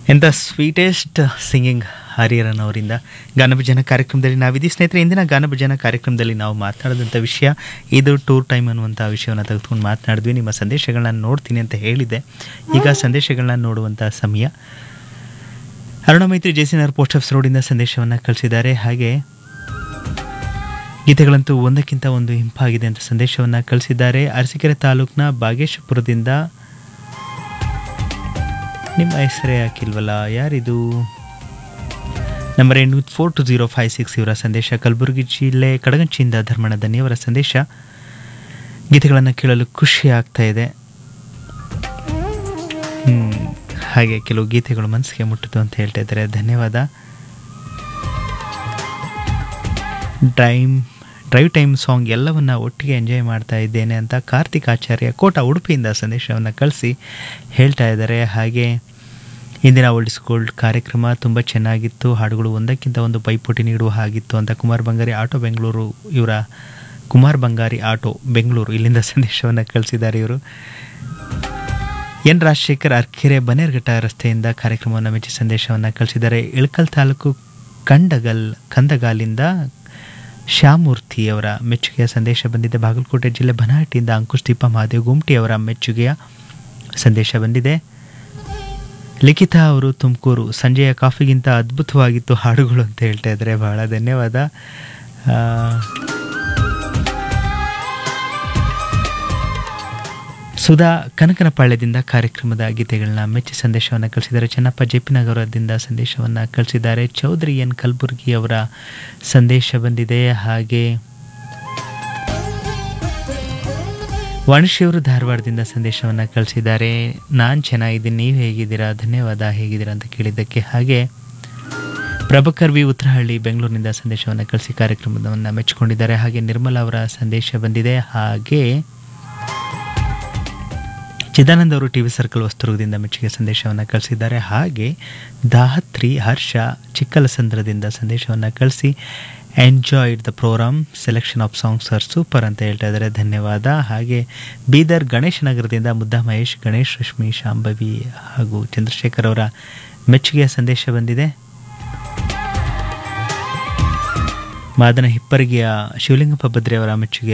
ಎಂಥ sweetest singing Hariharan ಅವರಿಂದ ಗಾನಭಜನ ಕಾರ್ಯಕ್ರಮದಲ್ಲಿ ನಾವಿದ್ದೀ ಸ್ನೇಹಿತರೆ ಇಂದಿನ ಗಾನಭಜನ ಕಾರ್ಯಕ್ರಮದಲ್ಲಿ ನಾವು ಮಾತನಾಡಿದಂಥ ವಿಷಯ ಇದು ಟೂರ್ ಟೈಮ್ ಅನ್ನುವಂಥ ವಿಷಯವನ್ನು ತೆಗೆದುಕೊಂಡು ಮಾತನಾಡಿದ್ವಿ ನಿಮ್ಮ ಸಂದೇಶಗಳನ್ನ ನೋಡ್ತೀನಿ ಅಂತ ಹೇಳಿದೆ ಈಗ ಸಂದೇಶಗಳನ್ನ ನೋಡುವಂಥ ಸಮಯ ಅರುಣ ಮೈತ್ರಿ ಜೆಸಿನರ್ ಪೋಸ್ಟ್ ಆಫೀಸ್ ರೋಡಿಂದ ಸಂದೇಶವನ್ನು ಕಳಿಸಿದ್ದಾರೆ ಹಾಗೆ ಗೀತೆಗಳಂತೂ ಒಂದಕ್ಕಿಂತ ಒಂದು ಇಂಪಾಗಿದೆ ಅಂತ ಸಂದೇಶವನ್ನು ಕಳಿಸಿದ್ದಾರೆ ಅರಸೀಕೆರೆ ತಾಲೂಕಿನ ಬಾಗೇಶಪುರದಿಂದ ನಿಮ್ಮ ಹೆಸರೇ ಹಾಕಿಲ್ವಲ್ಲ ಯಾರಿದು ನಂಬರ್ ಎಂಟು four two zero five six ಇವರ ಸಂದೇಶ ಕಲಬುರಗಿ ಜಿಲ್ಲೆ ಕಡಗಂಚಿಯಿಂದ ಧರ್ಮಣ ಧನ್ಯವರ ಸಂದೇಶ ಗೀತೆಗಳನ್ನು ಕೇಳಲು ಖುಷಿ ಆಗ್ತಾ ಇದೆ ಹ್ಮ್, ಹಾಗೆ ಕೆಲವು ಗೀತೆಗಳು ಮನಸ್ಸಿಗೆ ಮುಟ್ಟಿತು ಅಂತ ಹೇಳ್ತಾ ಇದ್ದಾರೆ ಧನ್ಯವಾದ ಟೈಮ್ ಡ್ರೈವ್ ಟೈಮ್ ಸಾಂಗ್ ಎಲ್ಲವನ್ನ ಒಟ್ಟಿಗೆ ಎಂಜಾಯ್ ಮಾಡ್ತಾ ಇದ್ದೇನೆ ಅಂತ ಕಾರ್ತಿಕ್ ಆಚಾರ್ಯ ಕೋಟ ಉಡುಪಿಯಿಂದ ಸಂದೇಶವನ್ನು ಕಳಿಸಿ ಹೇಳ್ತಾ ಇದ್ದಾರೆ ಹಾಗೆ ಇಂದಿನ ಓಲ್ಡ್ ಗೋಲ್ಡ್ ಕಾರ್ಯಕ್ರಮ ತುಂಬ ಚೆನ್ನಾಗಿತ್ತು ಹಾಡುಗಳು ಒಂದಕ್ಕಿಂತ ಒಂದು ಪೈಪೋಟಿ ನೀಡುವ ಹಾಗಿತ್ತು ಅಂತ ಕುಮಾರ್ ಬಂಗಾರಿ ಆಟೋ ಬೆಂಗಳೂರು ಇವರ ಕುಮಾರ್ ಬಂಗಾರಿ ಆಟೋ ಬೆಂಗಳೂರು ಇಲ್ಲಿಂದ ಸಂದೇಶವನ್ನು ಕಳಿಸಿದ್ದಾರೆ ಇವರು ಎನ್ ರಾಜಶೇಖರ್ ಅರ್ಕೆರೆ ಬನೇರ್ಘಟ್ಟ ರಸ್ತೆಯಿಂದ ಕಾರ್ಯಕ್ರಮವನ್ನು ಮೆಚ್ಚಿ ಸಂದೇಶವನ್ನು ಕಳಿಸಿದ್ದಾರೆ ಇಳಕಲ್ ತಾಲೂಕು ಕಂಡಗಲ್ ಕಂದಗಾಲಿಂದ ಶ್ಯಾಮೂರ್ತಿ ಅವರ ಮೆಚ್ಚುಗೆಯ ಸಂದೇಶ ಬಂದಿದೆ ಬಾಗಲಕೋಟೆ ಜಿಲ್ಲೆ ಬನಹಟ್ಟಿಯಿಂದ ಅಂಕುಶ್ ದೀಪ ಮಹಾದೇವ್ ಗುಮ್ಟಿ ಅವರ ಮೆಚ್ಚುಗೆಯ ಸಂದೇಶ ಬಂದಿದೆ ಲಿಖಿತಾ ಅವರು ತುಮಕೂರು ಸಂಜೆಯ ಕಾಫಿಗಿಂತ ಅದ್ಭುತವಾಗಿತ್ತು ಹಾಡುಗಳು ಅಂತ ಹೇಳ್ತಾ ಇದ್ದಾರೆ ಬಹಳ ಧನ್ಯವಾದ ಆ, ಸುಧಾ ಕನಕನಪಾಳ್ಯದಿಂದ ಕಾರ್ಯಕ್ರಮದ ಗೀತೆಗಳನ್ನ ಮೆಚ್ಚಿ ಸಂದೇಶವನ್ನು ಕಳಿಸಿದ್ದಾರೆ ಚೆನ್ನಪ್ಪ ಜೆಪಿನಗರದಿಂದ ಸಂದೇಶವನ್ನು ಕಳಿಸಿದ್ದಾರೆ ಚೌಧರಿ ಎನ್ ಕಲಬುರ್ಗಿ ಅವರ ಸಂದೇಶ ಬಂದಿದೆ ಹಾಗೆ ವಾಣಿಶ್ಯವರು ಧಾರವಾಡದಿಂದ ಸಂದೇಶವನ್ನು ಕಳಿಸಿದ್ದಾರೆ ನಾನು ಚೆನ್ನಾಗಿದ್ದೀನಿ ನೀವು ಹೇಗಿದ್ದೀರಾ ಧನ್ಯವಾದ ಹೇಗಿದ್ದೀರಾ ಅಂತ ಕೇಳಿದ್ದಕ್ಕೆ ಹಾಗೆ ಪ್ರಭಾಕರ್ ವಿ ಉತ್ತರಹಳ್ಳಿ ಬೆಂಗಳೂರಿನಿಂದ ಸಂದೇಶವನ್ನು ಕಳಿಸಿ ಕಾರ್ಯಕ್ರಮವನ್ನು ಮೆಚ್ಚಿಕೊಂಡಿದ್ದಾರೆ ಹಾಗೆ ನಿರ್ಮಲಾ ಅವರ ಸಂದೇಶ ಬಂದಿದೆ ಹಾಗೆ ಚಿದಾನಂದ್ ಅವರು ಟಿ ವಿ ಸರ್ಕಲ್ ವಸ್ತುರ್ಗದಿಂದ ಮೆಚ್ಚುಗೆ ಸಂದೇಶವನ್ನು ಕಳಿಸಿದ್ದಾರೆ ಹಾಗೆ ದಾಹತ್ರಿ ಹರ್ಷ ಚಿಕ್ಕಲಸಂದ್ರದಿಂದ ಸಂದೇಶವನ್ನು ಕಳಿಸಿ enjoyed the programme selection of songs are super ಅಂತ ಹೇಳ್ತಾ ಇದ್ದಾರೆ ಧನ್ಯವಾದ ಹಾಗೆ ಬೀದರ್ ಗಣೇಶ್ ನಗರದಿಂದ ಮುದ್ದಾ ಮಹೇಶ್ ಗಣೇಶ್ ರಶ್ಮಿ ಶಾಂಭವಿ ಹಾಗೂ ಚಂದ್ರಶೇಖರ್ ಅವರ ಮೆಚ್ಚುಗೆಯ ಸಂದೇಶ ಬಂದಿದೆ ಮಾದನ ಹಿಪ್ಪರಿಗೆಯ ಶಿವಲಿಂಗಪ್ಪ ಭದ್ರೆ ಅವರ ಮೆಚ್ಚುಗೆ